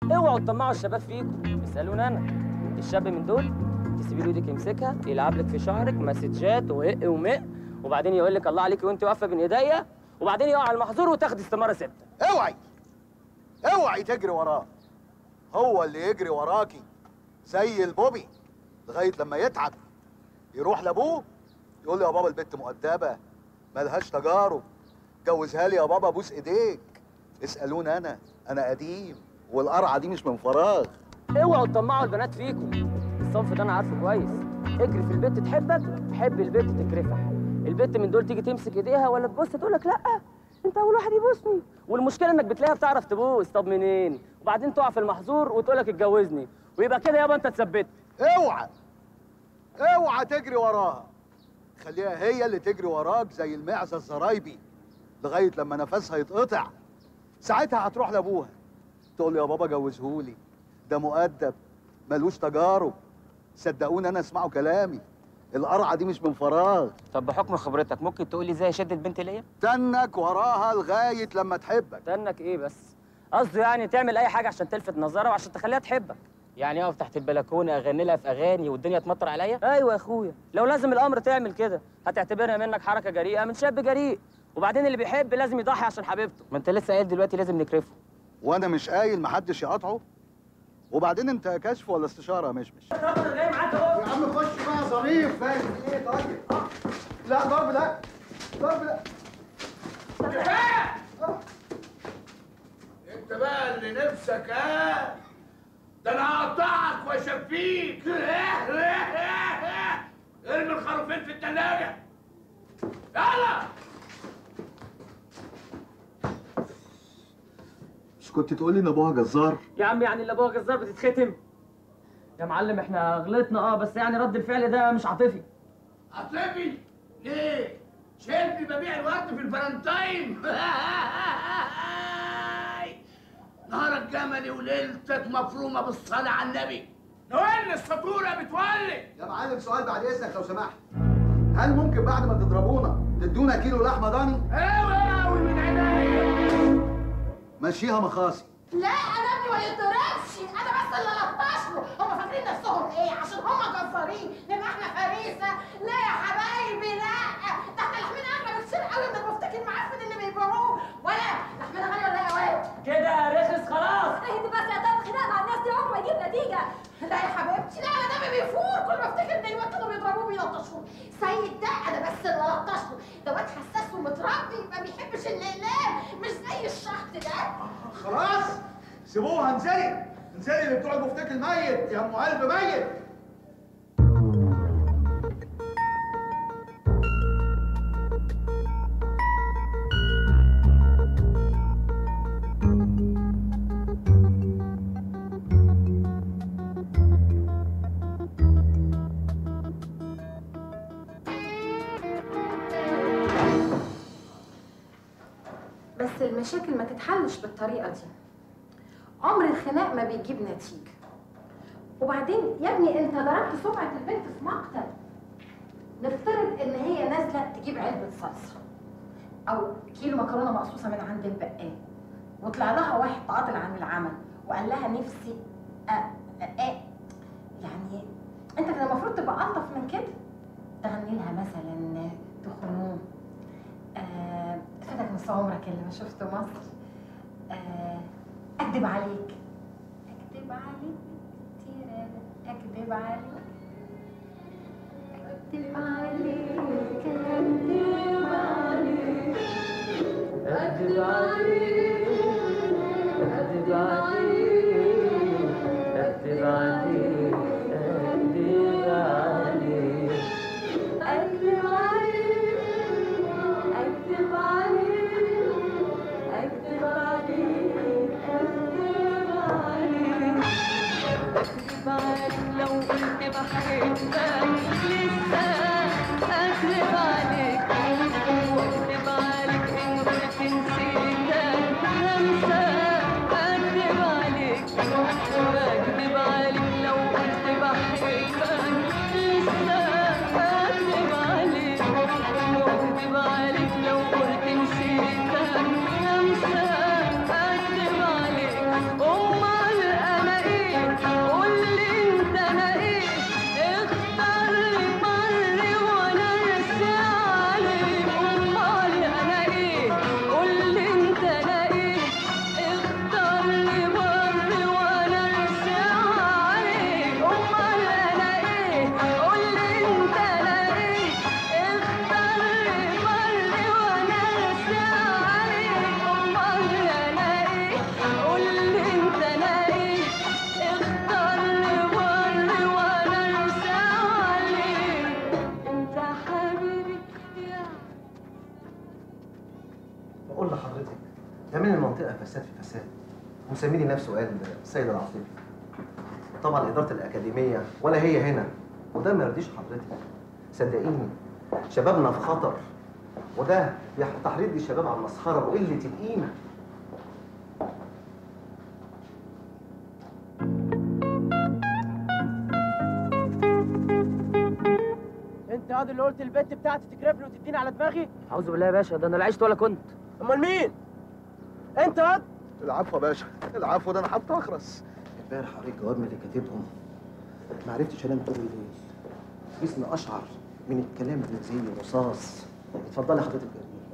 اوعوا تطمعوا الشباب فيكم اسالوني انا الشاب من دول تسيبي له ايدك يمسكها يلعب لك في شعرك مسجات وهق ومق وبعدين يقول لك الله عليكي وانت واقفه بين ايديا وبعدين يقع على المحظور وتاخدي استماره سته اوعي اوعي تجري وراه هو اللي يجري وراكي زي البوبي لغايه لما يتعب يروح لابوه يقول له يا بابا البت مؤدبه ملهاش تجارب جوزها لي يا بابا بوس ايديك اسالوني انا انا قديم والقرعه دي مش من فراغ اوعوا تطمعوا البنات فيكم الصنف ده انا عارفه كويس اجري في البت تحبك حب البت تكرفك البت من دول تيجي تمسك ايديها ولا تبص تقول لك لا انت اول واحد يبوسني والمشكله انك بتلاقيها بتعرف تبوس طب منين وبعدين تقع في المحظور وتقول لك اتجوزني ويبقى كده يابا انت اتثبت اوعى اوعى تجري وراها خليها هي اللي تجري وراك زي المعزه الزرايبي لغايه لما نفسها يتقطع ساعتها هتروح لابوها تقول له يا بابا جوزهولي ده مؤدب ملوش تجارب صدقوني انا اسمعوا كلامي القرعه دي مش من فراغ طب بحكم خبرتك ممكن تقول لي ازاي شدت بنت ليا تنك وراها لغايه لما تحبك تنك ايه بس قصده يعني تعمل اي حاجه عشان تلفت نظرها وعشان تخليها تحبك يعني اقف تحت البلكونه اغني لها في اغاني والدنيا تمطر عليا ايوه يا اخويا لو لازم الامر تعمل كده هتعتبرها منك حركه جريئه من شاب جريء وبعدين اللي بيحب لازم يضحي عشان حبيبته ما انت لسه قايل دلوقتي لازم نكرفه وانا مش قايل محدش يقاطعه وبعدين انت كشف ولا استشاره يا مشمش جاي معاك اهو يا عم خش بقى ظريف فاهم في ايه طيب لا ضرب لا ضرب لا انت بقى اللي نفسك ها ده انا هقطعك واشفيك ارمي الخروفين في التلاجة يلا مش كنت تقولي ان ابوها جزار يا عم يعني اللي ابوها جزار بتتختم يا معلم احنا غلطنا اه بس يعني رد الفعل ده مش عاطفي عاطفي ليه؟ شايفني ببيع الورد في الفالنتاين نهارك جملي وليلتك مفرومه بالصلاه على النبي نولي السطوره بتولي يا معلم سؤال بعد اذنك لو سمحت هل ممكن بعد ما تضربونا تدونا كيلو لحمه ضاني اوي اوي من عينيا مشيها مخاصي لا انا ابني ما يتضربش انا بس اللي لطش له هم فاكرين نفسهم ايه عشان هم جزارين نبقى احنا فريسه لا يا حبايبي لا ده احنا لحمنا اغلى بكتير قوي من المفتك المعفن اللي بيبيعوه ولا لحمنا غالي ولا ايه يا واد كده رخص خلاص اهدي بس يا طب خناق مع الناس دي عمره ما يجيب نتيجه لا يا حبيبتي لا انا دمي بيفور كل ما افتكر ان الواد كانوا بيضربوه بيلطشوه سيد ده انا بس اللي لطشته ده واد حساس ومتربي ما بيحبش الاقلام مش زي الشحط ده خلاص سيبوها انزلي انزلي اللي بتوع المفتك الميت يا ام قلب ميت بس المشاكل ما تتحلش بالطريقة دي عمر الخناق ما بيجيب نتيجة وبعدين يا ابني انت ضربت سمعة البنت في مقتل نفترض ان هي نازلة تجيب علبة صلصة او كيلو مكرونة مقصوصة من عند البقال وطلع لها واحد عاطل عن العمل وقال لها نفسي أ... أ... أ... يعني انت كان المفروض تبقى الطف من كده تغني لها مثلا تخنوم آه، فاتك نص عمرك اللي ما شفت مصر آه، اكدب عليك اكدب عليك تيرا اكدب عليك اكدب عليك اكدب عليك اكدب عليك اكدب عليك اكدب عليك اكدب عليك اكدب عليك اكدب عليك اكدب عليك اكدب عليك لو قلت بحبك لسه مسميني نفسه قال السيد العاصمي طبعا إدارة الأكاديمية ولا هي هنا وده ما يرضيش حضرتك صدقيني شبابنا في خطر وده يح- تحريض الشباب على المسخرة وقلة القيمة انت هذا اللي قلت البت بتاعتي تكرفني وتديني على دماغي اعوذ بالله يا باشا ده انا لا عشت ولا كنت امال مين انت هاد العفو يا باشا العفو ده انا حتى اخرس امبارح قريت جواب من اللي كاتبهم ما عرفتش انام طول الليل جسمي اشعر من الكلام اللي زي الرصاص اتفضلي حضرتك يا جميل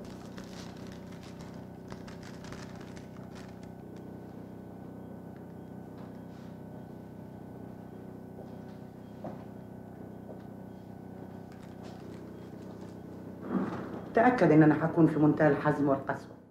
تأكد إن أنا هكون في منتهى الحزم والقسوة